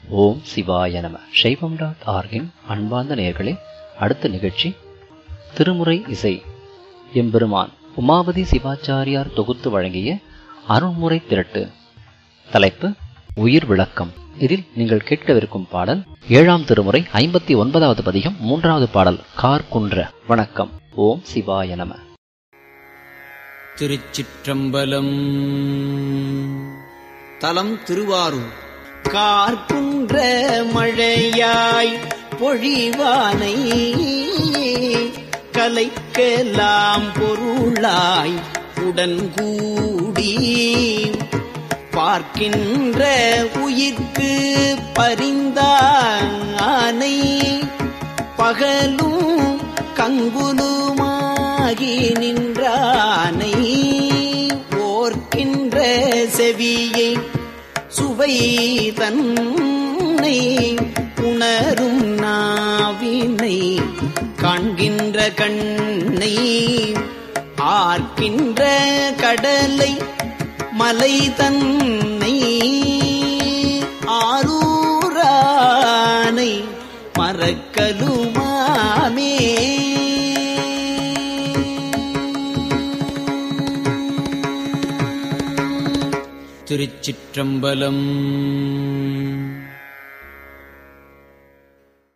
ஓம் சிவாய நம சைவம் டாட் ஆர்கின் அன்பார்ந்த நேயர்களே அடுத்த நிகழ்ச்சி திருமுறை இசை எம்பெருமான் உமாபதி சிவாச்சாரியார் தொகுத்து வழங்கிய அருண்முறை திரட்டு தலைப்பு உயிர் விளக்கம் இதில் நீங்கள் கேட்கவிருக்கும் பாடல் ஏழாம் திருமுறை ஐம்பத்தி ஒன்பதாவது பதிகம் மூன்றாவது பாடல் கார் குன்ற வணக்கம் ஓம் சிவாய நம திருச்சிற்றம்பலம் தலம் திருவாரூர் கார்குன்ற மழையாய் பொழிவானை கலைக்கெல்லாம் பொருளாய் உடன்கூடி பார்க்கின்ற உயிர்க்கு பரிந்தானை பகலும் கங்குலுமாகி நின்றானை ஓர்க்கின்ற செவியை சுவை தன்னை உணரும் நாவினை காண்கின்ற கண்ணை ஆர்க்கின்ற கடலை மலை தன்னை ஆரூரானை மறக்கலுமாமே திருச்சிற்றம்பலம்